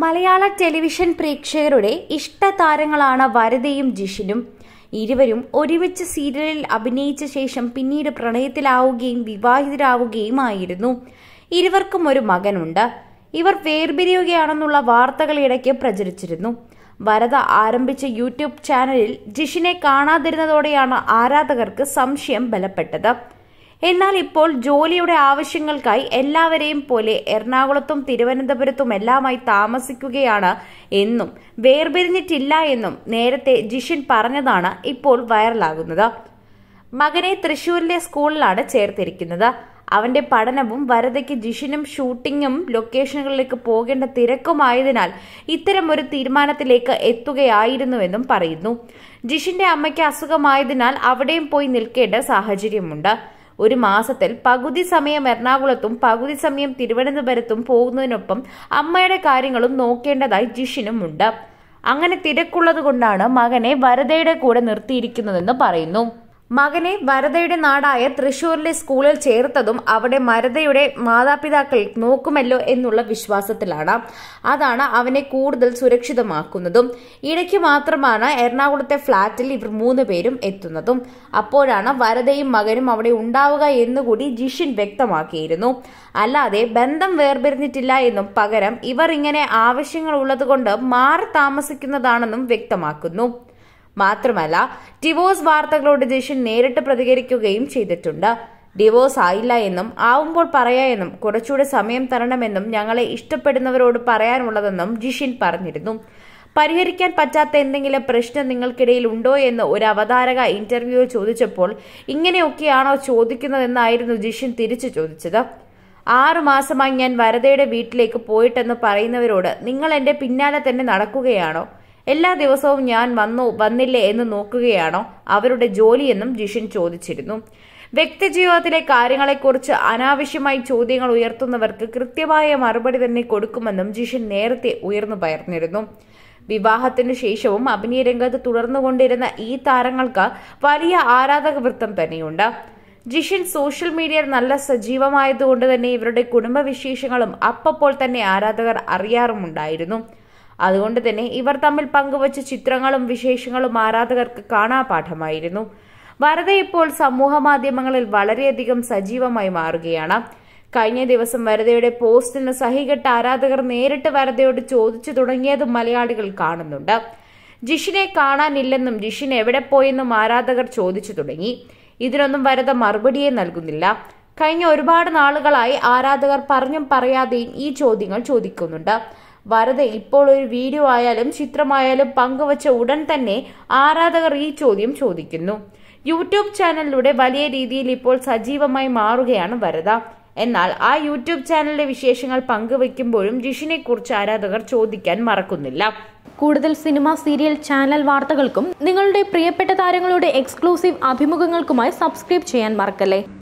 മലയാള ടെലിവിഷൻ പ്രേക്ഷകരുടെ ഇഷ്ടതാരങ്ങളാണ് വരദയും ജിഷിനും ഇരുവരും ഒരുമിച്ച് സീരിയലിൽ അഭിനയിച്ച ശേഷം പിന്നീട് പ്രണയത്തിലാവുകയും വിവാഹിതരാവുകയുമായിരുന്നു ഇരുവർക്കും ഒരു മകനുണ്ട് ഇവർ വേർപിരിയുകയാണെന്നുള്ള വാർത്തകൾ ഇടയ്ക്ക് പ്രചരിച്ചിരുന്നു വരദ ആരംഭിച്ച യൂട്യൂബ് ചാനലിൽ ജിഷിനെ കാണാതിരുന്നതോടെയാണ് ആരാധകർക്ക് സംശയം ബലപ്പെട്ടത് എന്നാൽ ഇപ്പോൾ ജോലിയുടെ ആവശ്യങ്ങൾക്കായി എല്ലാവരെയും പോലെ എറണാകുളത്തും തിരുവനന്തപുരത്തും എല്ലാമായി താമസിക്കുകയാണ് എന്നും വേർപിരിഞ്ഞിട്ടില്ല എന്നും നേരത്തെ ജിഷിൻ പറഞ്ഞതാണ് ഇപ്പോൾ വൈറലാകുന്നത് മകനെ തൃശൂരിലെ സ്കൂളിലാണ് ചേർത്തിരിക്കുന്നത് അവന്റെ പഠനവും വരദയ്ക്ക് ജിഷിനും ഷൂട്ടിങ്ങും ലൊക്കേഷനുകളിലേക്ക് പോകേണ്ട തിരക്കുമായതിനാൽ ഇത്തരം ഒരു തീരുമാനത്തിലേക്ക് എത്തുകയായിരുന്നുവെന്നും പറയുന്നു ജിഷിന്റെ അമ്മയ്ക്ക് അസുഖമായതിനാൽ അവിടെയും പോയി നിൽക്കേണ്ട സാഹചര്യമുണ്ട് ഒരു മാസത്തിൽ പകുതി സമയം എറണാകുളത്തും പകുതി സമയം തിരുവനന്തപുരത്തും പോകുന്നതിനൊപ്പം അമ്മയുടെ കാര്യങ്ങളും നോക്കേണ്ടതായി ജിഷിനുമുണ്ട് അങ്ങനെ തിരക്കുള്ളത് കൊണ്ടാണ് മകനെ വരദയുടെ കൂടെ നിർത്തിയിരിക്കുന്നതെന്ന് പറയുന്നു മകനെ വരദയുടെ നാടായ തൃശൂരിലെ സ്കൂളിൽ ചേർത്തതും അവിടെ വരദയുടെ മാതാപിതാക്കൾ നോക്കുമല്ലോ എന്നുള്ള വിശ്വാസത്തിലാണ് അതാണ് അവനെ കൂടുതൽ സുരക്ഷിതമാക്കുന്നതും ഇടയ്ക്ക് മാത്രമാണ് എറണാകുളത്തെ ഫ്ളാറ്റിൽ ഇവർ മൂന്ന് പേരും എത്തുന്നതും അപ്പോഴാണ് വരദയും മകനും അവിടെ ഉണ്ടാവുക എന്നുകൂടി ജിഷിൻ വ്യക്തമാക്കിയിരുന്നു അല്ലാതെ ബന്ധം വേർപിരിഞ്ഞിട്ടില്ല എന്നും പകരം ഇവർ ഇങ്ങനെ ആവശ്യങ്ങൾ ഉള്ളതുകൊണ്ട് മാറി താമസിക്കുന്നതാണെന്നും വ്യക്തമാക്കുന്നു മാത്രമല്ല ഡിവോഴ്സ് വാർത്തകളോട് ജിഷിൻ നേരിട്ട് പ്രതികരിക്കുകയും ചെയ്തിട്ടുണ്ട് ഡിവോഴ്സ് ആയില്ല എന്നും ആവുമ്പോൾ പറയാ എന്നും കുറച്ചുകൂടെ സമയം തരണമെന്നും ഞങ്ങളെ ഇഷ്ടപ്പെടുന്നവരോട് പറയാനുള്ളതെന്നും ജിഷിൻ പറഞ്ഞിരുന്നു പരിഹരിക്കാൻ പറ്റാത്ത എന്തെങ്കിലും പ്രശ്നം നിങ്ങൾക്കിടയിൽ ഉണ്ടോ എന്ന് ഒരു അവതാരക ഇന്റർവ്യൂവിൽ ചോദിച്ചപ്പോൾ ഇങ്ങനെയൊക്കെയാണോ ചോദിക്കുന്നതെന്നായിരുന്നു ജിഷിൻ തിരിച്ചു ചോദിച്ചത് ആറു മാസമായി ഞാൻ വരദയുടെ വീട്ടിലേക്ക് പോയിട്ടെന്ന് പറയുന്നവരോട് നിങ്ങൾ എന്റെ പിന്നാലെ തന്നെ നടക്കുകയാണോ എല്ലാ ദിവസവും ഞാൻ വന്നു വന്നില്ലേ എന്ന് നോക്കുകയാണോ അവരുടെ ജോലിയെന്നും ജിഷിൻ ചോദിച്ചിരുന്നു വ്യക്തിജീവിതത്തിലെ കാര്യങ്ങളെക്കുറിച്ച് അനാവശ്യമായി ചോദ്യങ്ങൾ ഉയർത്തുന്നവർക്ക് കൃത്യമായ മറുപടി തന്നെ കൊടുക്കുമെന്നും ജിഷിൻ നേരത്തെ ഉയർന്നു പറഞ്ഞിരുന്നു വിവാഹത്തിനു ശേഷവും അഭിനയ രംഗത്ത് തുടർന്നുകൊണ്ടിരുന്ന ഈ താരങ്ങൾക്ക് വലിയ ആരാധക വൃത്തം തന്നെയുണ്ട് ജിഷിൻ സോഷ്യൽ മീഡിയയിൽ നല്ല സജീവമായതുകൊണ്ട് തന്നെ ഇവരുടെ കുടുംബവിശേഷങ്ങളും അപ്പപ്പോൾ തന്നെ ആരാധകർ അറിയാറുമുണ്ടായിരുന്നു അതുകൊണ്ട് തന്നെ ഇവർ തമ്മിൽ പങ്കുവച്ച ചിത്രങ്ങളും വിശേഷങ്ങളും ആരാധകർക്ക് കാണാപാഠമായിരുന്നു വരദ ഇപ്പോൾ സമൂഹ മാധ്യമങ്ങളിൽ വളരെയധികം സജീവമായി മാറുകയാണ് കഴിഞ്ഞ ദിവസം വരദയുടെ പോസ്റ്റിന് സഹികെട്ട ആരാധകർ നേരിട്ട് വരദയോട് ചോദിച്ചു തുടങ്ങിയതും മലയാളികൾ കാണുന്നുണ്ട് ജിഷിനെ കാണാനില്ലെന്നും ജിഷിൻ എവിടെ പോയെന്നും ആരാധകർ ചോദിച്ചു തുടങ്ങി ഇതിനൊന്നും വരദ മറുപടിയെ നൽകുന്നില്ല കഴിഞ്ഞ ഒരുപാട് നാളുകളായി ആരാധകർ പറഞ്ഞും പറയാതെയും ഈ ചോദ്യങ്ങൾ ചോദിക്കുന്നുണ്ട് വരദ ഇപ്പോൾ ഒരു വീഡിയോ ആയാലും ചിത്രമായാലും പങ്കുവച്ച ഉടൻ തന്നെ ആരാധകർ ഈ ചോദ്യം ചോദിക്കുന്നു യൂട്യൂബ് ചാനലിലൂടെ വലിയ രീതിയിൽ ഇപ്പോൾ സജീവമായി മാറുകയാണ് വരദ എന്നാൽ ആ യൂട്യൂബ് ചാനലിലെ വിശേഷങ്ങൾ പങ്കുവയ്ക്കുമ്പോഴും ജിഷിനെ കുറിച്ച് ആരാധകർ ചോദിക്കാൻ മറക്കുന്നില്ല കൂടുതൽ സിനിമ സീരിയൽ ചാനൽ വാർത്തകൾക്കും നിങ്ങളുടെ പ്രിയപ്പെട്ട താരങ്ങളുടെ എക്സ്ക്ലൂസീവ് അഭിമുഖങ്ങൾക്കുമായി സബ്സ്ക്രൈബ് ചെയ്യാൻ മറക്കല്ലേ